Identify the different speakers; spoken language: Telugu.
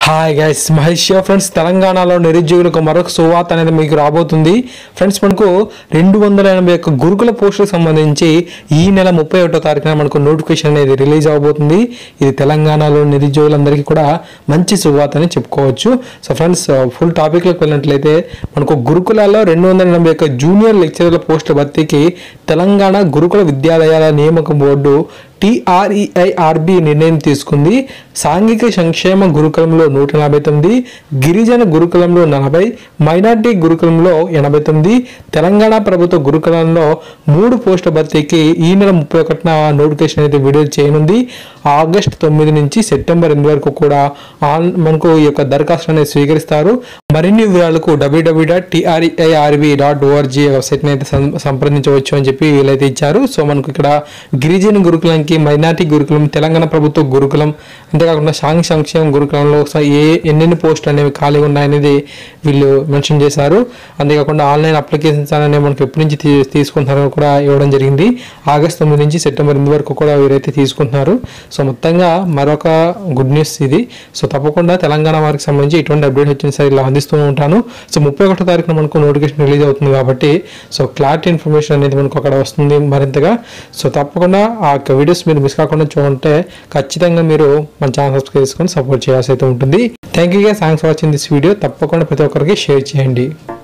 Speaker 1: హాయ్ గైస్ మహేష్ ఫ్రెండ్స్ తెలంగాణలో నిరుద్యోగులకు మరొక సువార్త అనేది మీకు రాబోతుంది ఫ్రెండ్స్ మనకు రెండు వందల ఎనభై ఒక్క గురుకుల పోస్టులకు సంబంధించి ఈ నెల ముప్పై ఒకటో తారీఖున మనకు నోటిఫికేషన్ అనేది రిలీజ్ అవబోతుంది ఇది తెలంగాణలో నిరుద్యోగులందరికీ కూడా మంచి సువార్త అని చెప్పుకోవచ్చు సో ఫ్రెండ్స్ ఫుల్ టాపిక్లోకి వెళ్ళినట్లయితే మనకు గురుకులాల్లో రెండు వందల ఎనభై ఒక్క జూనియర్ లెక్చరర్ల పోస్టుల భర్తీకి తెలంగాణ గురుకుల విద్యాలయాల నియామక బోర్డు టిఆర్ఈఐఆర్బి నిర్ణయం తీసుకుంది సాంఘిక సంక్షేమ గురుకులంలో నూట నలభై తొమ్మిది గిరిజన గురుకులంలో నలభై మైనార్టీ గురుకులంలో ఎనభై తొమ్మిది తెలంగాణ ప్రభుత్వ గురుకులంలో మూడు పోస్టుల భర్తీకి ఈ నెల ముప్పై ఒకటిన నోటిఫికేషన్ అయితే విడుదల చేయనుంది ఆగస్ట్ తొమ్మిది నుంచి సెప్టెంబర్ ఎనిమిది వరకు కూడా ఆన్ మనకు ఈ యొక్క దరఖాస్తు అనేది స్వీకరిస్తారు మరిన్ని వివరాలకు WWW dot TRIRB dot ORG వెబ్సైట్ని అయితే సం- సంప్రదించవచ్చు అని చెప్పి వీళ్ళైతే ఇచ్చారు సో మనకు ఇక్కడ గిరిజన గురుకులంకి మైనార్టీ గురుకులం తెలంగాణ ప్రభుత్వ గురుకులం అంతేకాకుండా సాంఘిక సంక్షేమ గురుకులంలో స- ఏ ఎన్నెన్ని పోస్టులు అనేవి ఖాళీగా ఉన్నాయనేది వీళ్ళు మెన్షన్ చేశారు అంతేకాకుండా ఆన్లైన్ అప్లికేషన్స్ అనేవి మనకు ఎప్పటి నుంచి తీ- తీసుకుంటున్నారో కూడా ఇవ్వడం జరిగింది ఆగస్ట్ తొమ్మిది నుంచి సెప్టెంబర్ ఎనిమిది వరకు కూడా వీరైతే తీసుకుంటున్నారు సో మొత్తంగా మరొక గుడ్ న్యూస్ ఇది సో తప్పకుండా తెలంగాణ వారికి సంబంధించి ఇటువంటి అప్డేట్ వచ్చిన సరే ఇలా అందిస్తూ ఉంటాను సో ముప్పై ఒకటో తారీఖున మనకు నోటిఫికేషన్ రిలీజ్ అవుతుంది కాబట్టి సో క్లారిటీ ఇన్ఫర్మేషన్ అనేది మనకు అక్కడ వస్తుంది మరింతగా సో తప్పకుండా ఆ యొక్క వీడియోస్ మీరు మిస్ కాకుండా చూడంటే ఖచ్చితంగా మీరు మన ఛానల్ సబ్స్క్రైబ్ చేసుకొని సపోర్ట్ చేయాల్సి అయితే ఉంటుంది thank you thanks for watching this video తప్పకుండా ప్రతి ఒక్కరికి షేర్ చేయండి